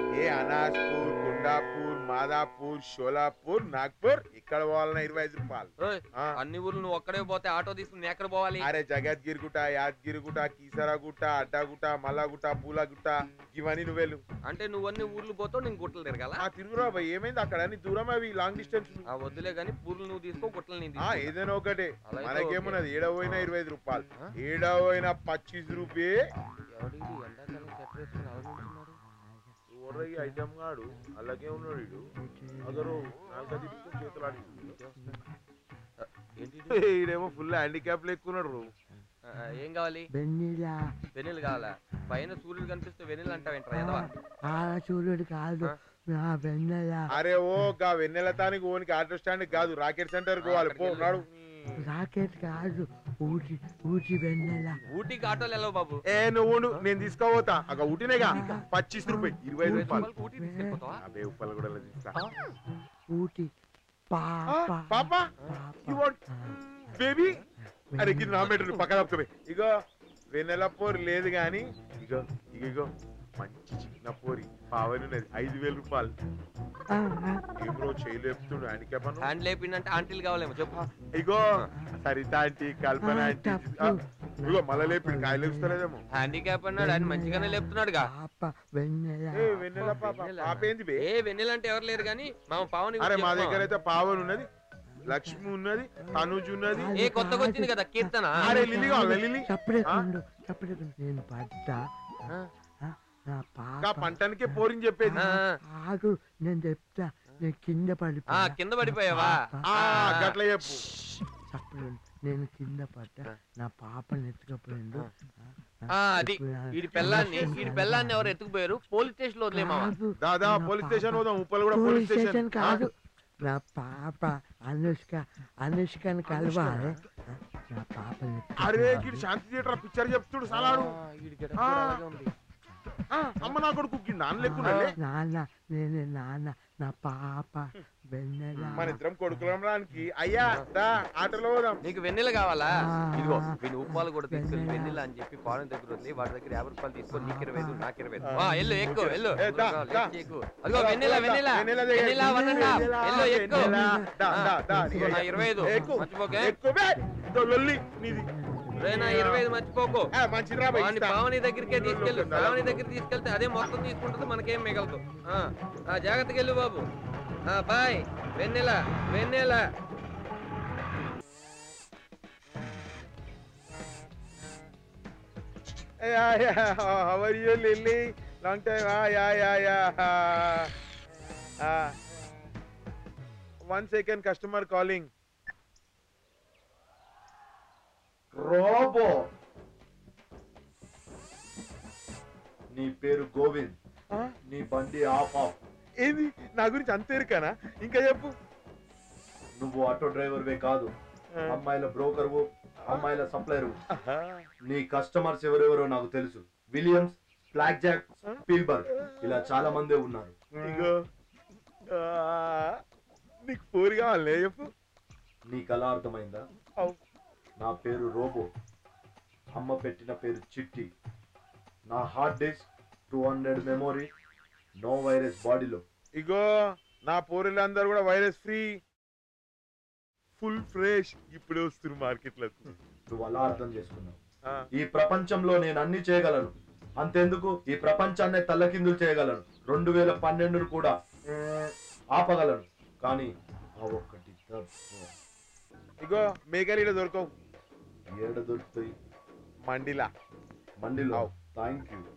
ఏ అనాజ్పూర్ గుండాపూర్ మాదాపూర్ షోలాపూర్ నాగ్పూర్ ఇక్కడ పోవాలన్నా ఇరవై ఐదు రూపాయలు ఓయ్, ఆ. అన్ని ఊర్లు నువ్వు ఒక్కడే పోతే ఆటో తీసుకుని నేను ఎక్కడ పోవాలి అరే జగద్గిరిగుట్ట యాదగిరిగుట్ట కీసరాగుట్ట అడ్డగుట్ట మల్లాగుట్ట పూలగుట్ట ఇవన్నీ నువ్వేలు అంటే నువ్వు అన్ని ఊర్లు పోతావు నేను గుట్టలు తిరగాల ఆ తిరుగురా భయ్ ఏమైంది అక్కడ అన్ని దూరం అవి లాంగ్ డిస్టెన్స్ ఆ వద్దులే గానీ పూర్లు నువ్వు తీసుకో గుట్టలు నేను ఆ తీసుకో. ఏదైనా ఒకటే అలా అయితే మనకేమున్నది ఏడవ పోయినా ఇరవై ఐదు రూపాయలు ఆ? ఏడవ పోయినా పచ్చిస్ రూపాయ ఎవడు వీడు ఎండాకాలం స్వెటర్ వేసుకుని అలా నిల్చున్నాడు? ఈ ఐటమ్ గాడు అలాగే ఉన్నాడు వీడు అగరు నాలుగు చేతులు ఆడి ఆ, ఏంటి ఇది? ఈడేమో ఫుల్ హ్యాండిక్యాప్ లెక్కున్నాడు ఆ, ఆ, ఏం కావాలి వెన్నీలా వెన్నెలు కావాలా పైన సూర్యుడు కనిపిస్తే వెన్నెలు అంటావేంట్రా ఎదవా ఆ సూర్యుడు కాదు ఆ? నా వెన్నెల అరే ఓ గా వెన్నెల తానికి ఓనికి ఆటో స్టాండ్ కాదు రాకెట్ సెంటర్ పోవాలి పో అక్కడికి నాడు రాకెట్ కాదు ఊటి ఊటి వెన్నెల ఊటీకి ఆటోలు వెళ్ళవు బాబు ఏ నువ్వు ఉండు, నేను తీసుకోపోతా అక్క ఊటినేగా పచ్చిస్ రూపాయి ఇరవై ఐదు రూపాయలు రూపాయలకి ఊటీ తీసుకెళ్ళిపోతావా అబే ఉప్పలు కూడా తీస్తా ఊటి పాప పాప యు వాంట్ బేబీ అరే గిది నా మెటర్ పక్క తప్పుకోవే ఇగో వెన్నెల పోరు లేదు గాని ఇగో ఇగో ఇగో మంచి చిన్న పోరి పావని ఉన్నది ఐదు వేల రూపాయలు ఏం బ్రో చేయలు చెప్తుండు హ్యాండిక్యాప్ అను హ్యాండ్ లేపిందంటే ఆంటీలు కావాలేమో చెప్పు ఇగో సరిత ఆంటీ కల్పన ఆంటీ ఆ, ఇగో మళ్ళా లేపిడు కాయలు లేపుస్తలేదేమో హ్యాండిక్యాప్ అన్నాడు ఆయన మంచిగానే లేపుతున్నాడుగా పాప వెన్నెల ఏ వెన్నెల పాప వెన్నెల. పాప ఏంది బే ఏ వెన్నెల అంటే ఎవరు లేరు కానీ మా పావని అరే మా గురించి దగ్గర చెప్పు. అయితే పావన్ ఉన్నది లక్ష్మి ఉన్నది తనుజ్ ఉన్నది ఏ కొత్తగా వచ్చింది కదా కీర్తన అరే లిల్లీ కావాలా లిల్లీ చప్పుడేకుండు చప్పుడేకుండు నేను పడ్డా ఆ, ఆ, నా ఇంకా పాప పంటనికే పోరిని చెప్పేది ఆ, ఆగు నేను చెప్తా నేను కింద ఆ, పడిపోయా కింద పడిపోయావా ఆ గట్ల చెప్పు చప్పుడు నేను కింద పడ్డా నా పాపని ఎత్తుకపోయిండు ఆ, అది వీడి పెళ్ళాన్ని వీడి పెళ్ళాన్ని ఎవరు ఎత్తుకుపోయారు పోలీస్ స్టేషన్ లో వదిలేమా కాదు, దాదా నా పోలీస్ పాప- స్టేషన్ పోదాం ఉప్పల్ కూడా పోలీస్ పోలీస్ స్టేషన్ స్టేషన్ కాదు నా పాప అనుష్క అనుష్కని కలవాలి నా పాపని అరే గిడి శాంతి థియేటర్ పిక్చర్ చెప్తుడు సలాడు ఆ. ఆ, అమ్మ నా కొడుకు గిడి నాన్న లెక్కున్నాడే నాన్న నేను నాన్న నా పాప వెన్నెల మన ఇద్దరం కొడుకులం రానికి అయ్యా దా ఆటోలో పోదాం నీకు వెన్నెల కావాలా ఆ. ఇదిగో వీని ఉప్పాలు కూడా తీసుకెళ్ళి వెన్నెల. వెన్నెల అని చెప్పి ఫారెన్ దగ్గర వదిలి వాడి దగ్గర యాభై రూపాయలు తీసుకొని నీకు ఇరవై ఐదు నాకు ఇరవై ఐదు ఆ, వెళ్ళు ఎక్కువ వెళ్ళు ఏ, దా, ఎక్కువ, దా. ఎక్కువ. అదిగో వెన్నెల వెన్నెల వెన్నెల దగ్గర. వెన్నెల వన్ అండ్ హాఫ్ వెళ్ళు ఎక్కువ వెన్నెల. దా, దా, దా. ఇదిగో నా ఇరవై ఐదు ఎక్కు. మర్చిపోకే ఎక్కు బే. ఇదో లొల్లి నీది రే నా ఇరవై ఐదు మర్చిపోకు ఆ, మంచిది రా బై, వాడిని ఇస్తా. పావని దగ్గరికే తీసుకెళ్ళు లొల్లి పావని దగ్గర తీసుకెళ్తే అదే మొత్తం తీసుకుంటుంది మనకేం మిగలదు ఆ, ఆ, జాగ్రత్తగా వెళ్ళు బాబు ఆ, bye Vennela Vennela Hey, yeah, yeah. How are you, Lily? Long time. Ah, yeah, yeah, yeah. Ah. One second, customer calling. Robo నీ పేరు గోవింద్ ఆ? నీ బండి ఆఫ్ ఆఫ్ ఏంది నా గురించి అంత ఎరుకనా ఇంకా చెప్పు నువ్వు ఆటో డ్రైవర్వే కాదు ఆ. అమ్మాయిల బ్రోకర్వు అమ్మాయిల సప్లైరు ఆహా. నీ కస్టమర్స్ ఎవరెవరో నాకు తెలుసు విలియమ్స్ బ్లాక్ జాక్ స్పీల్బర్గ్ ఇలా చాలా మందే ఉన్నారు ఇగో ఆ, నీకు పూరి కావాలి చెప్పు నీకు అలా అర్థమైందా అవు. నా పేరు రోబో అమ్మ పెట్టిన పేరు చిట్టి నా hard disk two hundred memory no virus బాడీలో ఇగో నా పూరిలందరూ కూడా వైరస్ ఫ్రీ ఫుల్ ఫ్రెష్ ఇప్పుడే వస్తున్నారు మార్కెట్లకు నువ్వు అలా అర్థం చేసుకున్నావు ఆ. ఈ ప్రపంచంలో నేను అన్ని చేయగలను అంతెందుకు ఈ ప్రపంచాన్ని తల్లకిందులు చేయగలను రెండు వేల పన్నెండును కూడా ఆపగలను కానీ ఆ ఒక్కటి తప్ప ఇగో మేకలీలో దొరకవు ఏడ దొరుకుతాయి మండిలా మండిలో అవు. థ్యాంక్ యూ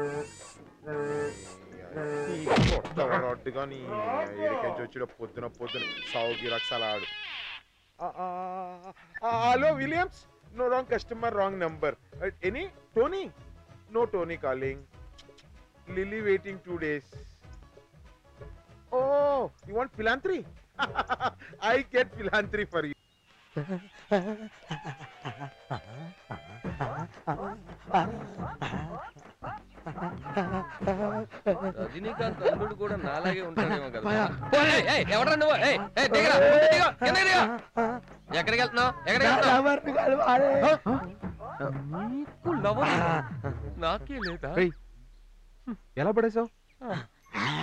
కొట్టగా నీ ఏడికెంచి వచ్చి పొద్దున పొద్దున సావుకి రక్షలాడు hello Williams no wrong customer wrong number any Tony no Tony calling Lilly waiting two days oh you want philanthropy I get philanthropy for you Rajinikanth అల్లుడు కూడా నాలాగే ఉంటాడేమో కదా ఏయ్, ఏయ్, ఎవడ్రా నువ్వు ఏయ్, ఏయ్, దిగరా, ముందు దిగు, కిందకి దిగు. ఎక్కడికి వెళ్తున్నావు ఎక్కడికి వెళ్తున్నావు ఎవరిని కలవాలి? నీకు లవర్ నాకే లేదా ఏయ్, ఎలా పడేసావు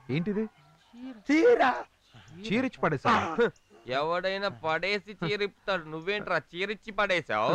ఏంటిది చీర చీరిచ్చి పడేసా ఎవడైనా పడేసి చీరిపుతాడు నువ్వేంట్రా చీరిచ్చి పడేసావు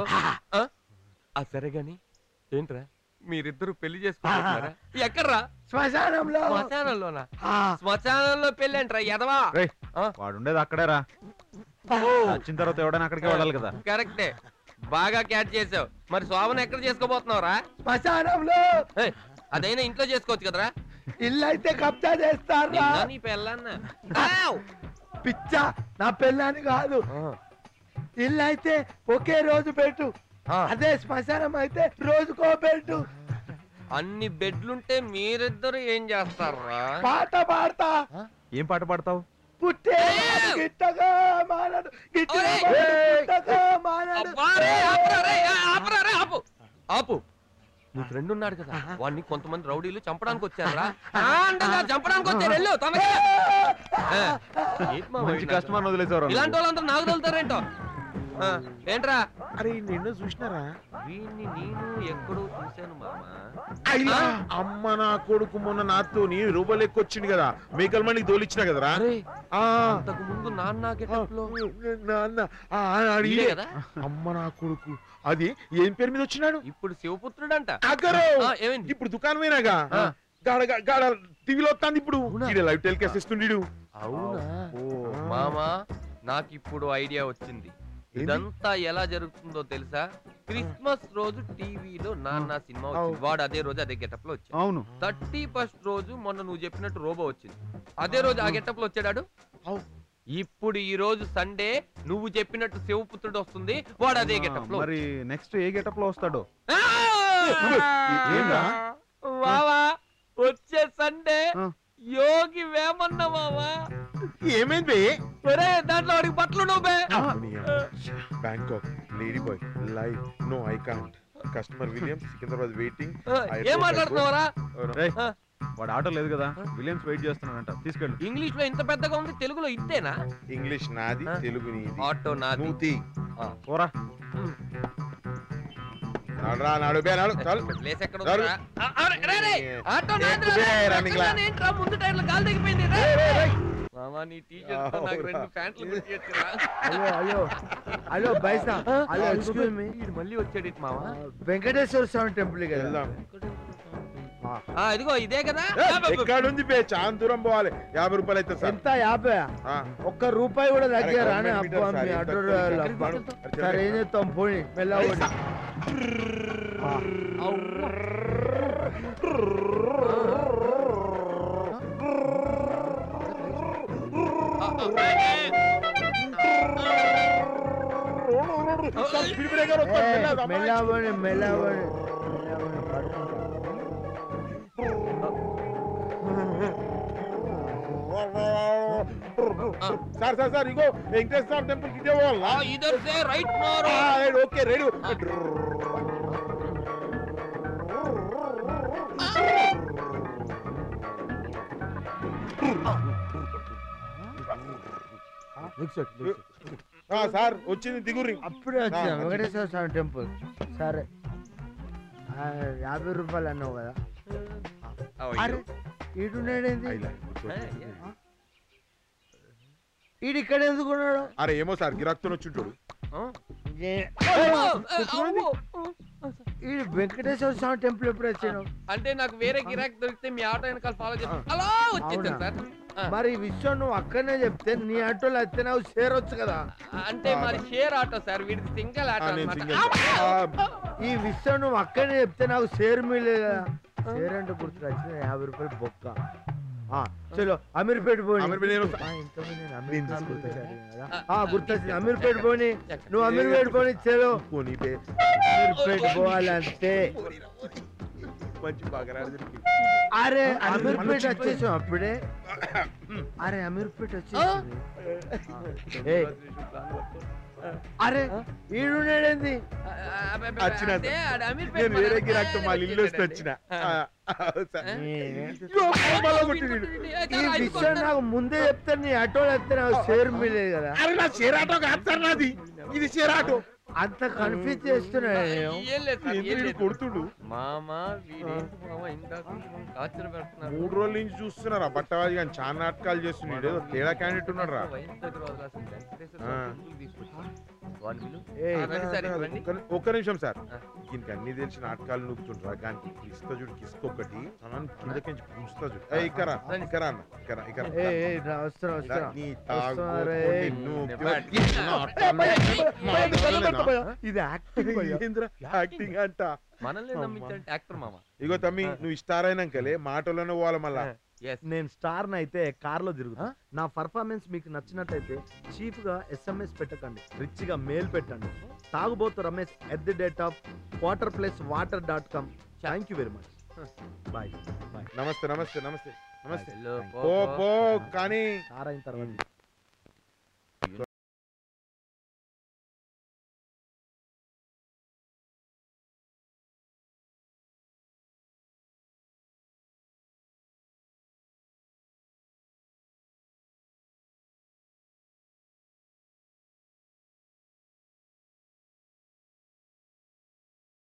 ఆ సరే గాని ఏంట్రా మీరిద్దరు పెళ్లి చేసుకుంటున్నారా ఎక్కడ్రా శ్మశానంలో శ్మశానంలోనా ఆ, శ్మశానంలో పెళ్లి ఏంట్రా ఎదవా రేయ్ ఆ? వాడు ఉండేది అక్కడేరా వచ్చిన తర్వాత ఎవడైనా అక్కడికే వెళ్ళాలి కదా కరెక్టే బాగా క్యాచ్ చేసావు మరి శోభన ఎక్కడ చేసుకోబోతున్నావురా శ్మశానంలో ఏయ్, అదైనా ఇంట్లో చేసుకోవచ్చు కదరా ఇల్లు అయితే కబ్జా చేస్తారా నిన్న నీ పెళ్ళన్న ఆవ్! పిచ్చ నా పెళ్ళాని కాదు ఇల్లు అయితే ఒకే రోజు పెట్టు ఆ, అదే శ్మశానం అయితే రోజుకో పెట్టు అన్ని బెడ్లుంటే మీరిద్దరు ఏం చేస్తారా పాట పాడతా ఏం పాట పాడతావు పుట్టే గిట్టగా మానడు గిట్టగా ఓయ్! మానడు, గిట్టగా మానడు అబ్బా రే, ఆపురా రే, ఆ, ఆపురా రే, ఆపు ఆపు నీ ఫ్రెండ్ ఉన్నాడు కదా వాడిని కొంతమంది రౌడీలు చంపడానికి వచ్చారా చంపడానికి వచ్చారు వెళ్ళు తొందరగా. ఏ, ఏంటి మామ మంచి వీడు కస్టమర్ వదిలేసేవారు ఇలాంటి వాళ్ళందరూ నాకు తగులుతారేంటో ఆ, ఏంట్రా అరే నిన్ను చూసినారా వీడిని నేను ఎక్కడో చూశాను మామ అయ్యా అమ్మ నా కొడుకు మొన్న నాతో నీ రూపాయలు ఎక్కువ వచ్చింది కదా మేకల మండికి తోలిచ్చిన కదరా అరే ఆ, అంతకు ముందు నాన్న గెటప్ లో నాన్న, ఆ, ఆడు వీడే ఈడే. కదా అమ్మ నా కొడుకు అది ఏం పేరు మీద వచ్చినాడు ఇప్పుడు శివపుత్రుడంట అగ్గరో ఆ, ఏమైంది ఇప్పుడు దుకాణం పోయినాగా ఆ. గాడ గాడ- గాడ టీవీలో వస్తాంది ఇప్పుడు అవునా? ఈడ లైవ్ టెలికాస్ట్ ఇస్తుండీడు అవునా మామా నాకు ఇప్పుడు ఐడియా వచ్చింది ఏంది? ఇదంతా ఎలా జరుగుతుందో తెలుసా క్రిస్మస్ రోజు టీవీలో నాన్న సినిమా వచ్చింది అవు. వాడు అదే రోజు అదే గెటప్ లో వచ్చాడు అవును థర్టీ ఫస్ట్ రోజు మొన్న నువ్వు చెప్పినట్టు రోబో వచ్చింది అదే రోజు ఆ గెటప్ లో వచ్చాడు అవు. ఇప్పుడు ఈ రోజు సండే నువ్వు చెప్పినట్టు శివపుత్రుడు వస్తుంది వాడు అదే గెటప్ లో మరి నెక్స్ట్ ఏ గెటప్ లో వస్తాడో ఆ! ఏంరా? వావా వచ్చే సండే ఆ. యోగి వేమన్న మావా ఏమైంది ఒరే దాంట్లో వాడికి బట్టలు నువ్వే Bangkok lady boy live no I can't customer Williams Secunderabad waiting ఏం మాట్లాడుతున్నావరా రేయ్ వాడు ఆటో లేదు కదా విలియమ్స్ వెయిట్ చేస్తున్నాడంట తీసుకెళ్ళు ఇంగ్లీష్ లో ఇంత పెద్దగా ఉంది తెలుగులో ఇంతేనా ఇంగ్లీష్ నాది ఆ. తెలుగు నీది ఆటో నాది నువ్వు తీ పోరా నడరా నడు బే నడు చాలు ప్లేస్ ఎక్కడ గారు. ఉందిరా? ఆ, ఆ, రే, రే, ఆటో నాది ఎక్కు బే, రా, running లా. పక్కన ఏంట్రా, ముందు టైర్లో గాలి తగ్గిపోయింది రే. మామా నీ టీషర్ట్ తో నాకు రెండు ప్యాంట్లు కుట్టియచ్చురా. అయ్యో అయ్యో హలో బైసా హలో ఎక్స్క్యూజ్ మీ వీడు మళ్ళీ వచ్చాడు ఇటు మావా వెంకటేశ్వర స్వామి టెంపుల్ కదా వెళ్దాం ఆ, ఇదిగో ఇదే కదా ఎక్కడ ఉంది బే చాలా దూరం పోవాలి యాభై రూపాయలు అయితే సార్ ఎంత యాభై ఆ. ఒక్క రూపాయి కూడా తగ్గారా అరే, అని గవర్నమెంట్ అబ్బా మీటర్ మీ సార్, అడ్డు ఎంత అరే, సరే ఏం చేస్తాం పోనీ మెల్ల పోనీ సార్, స్పీడ్ బ్రేకర్ వస్తుంది, ఏ, మెల్లగా, మెల్ల పోనీ మెల్ల పోనీ మెల్ల పోనీ, పడుకుంటా. సార్ సార్ సార్ ఇగో వెంకటేశ్వర స్వామి టెంపుల్ కి ఇదే పోవాలా ఇదర్ సే రైట్ మోర్ ఆ, రైట్, ఓకే రెడీ ఆ, సార్ వచ్చింది దిగురి అప్పుడే వచ్చిన ఆ, వెంకటేశ్వర స్వామి టెంపుల్ సరే ఆ, యాభై రూపాయలు అన్నావు కదా అరే ఈడున్నాడేంది ఈడు ఇక్కడ ఎందుకు ఉన్నాడు అరే ఏమో సార్ గిరాక్తో వచ్చింటాడు ఏ- ఈడు వెంకటేశ్వర స్వామి టెంపుల్ ఎప్పుడు వచ్చాను అంటే నాకు వేరే గిరాక్ దొరికితే మీ ఆటో వెనకాల ఫాలో చేస్తాను అలా వచ్చేసాను సార్ ఆ, మరి ఈ విషయం నువ్వు అక్కడనే చెప్తే నీ ఆటోలో వస్తే నాకు చేరొచ్చు కదా అంటే మరి షేర్ ఆటో సార్ వీడిది సింగిల్ ఆటో నేను అన్నమాట. సింగిల్ అబ్బా! ఈ విషయం నువ్వు అక్కడనే చెప్తే నాకు షేర్ మిలే కదా షేర్ అంటే గుర్తు వచ్చిన యాభై రూపాయలు బొక్క ఆ, చలో అమీర్పేట పోనీ అమీర్పేట నేను వస్తా. ఆ, ఇంతకుముందు నేను అమీర్పేట నేను తీసుకొస్తా. గుర్తొచ్చాను కదా. ఆ, గుర్తొచ్చింది అమీర్పేట పోనీ నువ్వు అమీర్పేట పోనీ చలో పోనీ బే అమీర్పేట పోవాలంటే మంచి బాగా దొరికి అరే అరే, అమీర్పేట మళ్ళీ వచ్చేసాం అప్పుడే అరే అమీర్పేట వచ్చేసింది ఏయ్, అరే ఈడున్నాడేంది ఆ, అబ్బే, అబ్బే, వచ్చిన అంటే ఆడు అమీర్పేట నేను వేరే పక్కన గిరాక్తో మా ఇల్లు వస్తే వచ్చేసాడండి. వచ్చిన ఆ. ఆ, ఆ, సార్. ఈ ఇగో, మళ్ళా కొట్టిండు వీడు. ఈ విషయం నాకు ముందే చెప్తే నీ ఆటోలో వస్తే నాకు షేర్ మిలేదు కదా అరే నా షేర్ ఆటో కాదు సార్ నాది ఇది షేర్ ఆటో అంత కన్ఫ్యూజ్ చేస్తున్నా నేను. ఏం లేదు సార్, ఏం ఎందుకు లేదు. కొడుతుడు మామ వీడేంటి మామ ఇందాక టార్చర్ పెడుతున్నాడు మూడు రోజుల నుంచి చూస్తున్నారా బట్టవాది కానీ చాలా నాటకాలు చేస్తున్నాడు ఏదో తేడా క్యాండిడేట్ ఉన్నాడు రా వైన్ దగ్గర వదిలేసిన వెంకటేశ్వర ఆ. స్వామి టెంపుల్కి తీసుకొచ్చాను. వాడిని పిలు. ఏయ్, ఆ, రండి సార్, ఇక్కడ రండి. ఒక్క- ఒక్క నిమిషం సార్ ఆ. దీనికి అన్ని తెలిసి నాటకాలు నూపుతుంటారా కానీ కిస్తా చూడు కిస్క్ ఒకటి అన్నాను కిందకించి పుంచుతా చూడు ఏ ఇక్కరా రండి. ఇక్కరా అన్న ఇక్కరా ఇక్కడ ఏయ్, ఏయ్, రా, వస్తున్నా వస్తున్నా నీ వస్తున్నా రే. తాగుబోతు నిన్ను నెబ్బా. ఇది యాక్టింగ్ భయ్యా. ఏందిరా యాక్టింగ్ అంట మనల్ని నమ్మించాలంటే యాక్టర్ మామ ఇగో తమ్మి నువ్వు స్టార్ అయినాకలే మాటలోనే పోవాలి మళ్ళా ఎస్ నేను స్టార్ అయితే కార్ లో తిరుగుతా నా పర్ఫార్మెన్స్ మీకు నచ్చినట్టయితే చీప్ గా ఎస్ఎంఎస్ పెట్టకండి రిచ్ గా మెయిల్ పెట్టండి తాగుబోతు Ramesh at the date of water plus water dot com thank you very much bye bye నమస్తే నమస్తే నమస్తే నమస్తే హలో పో పో కానీ కార్ అయిన తర్వాత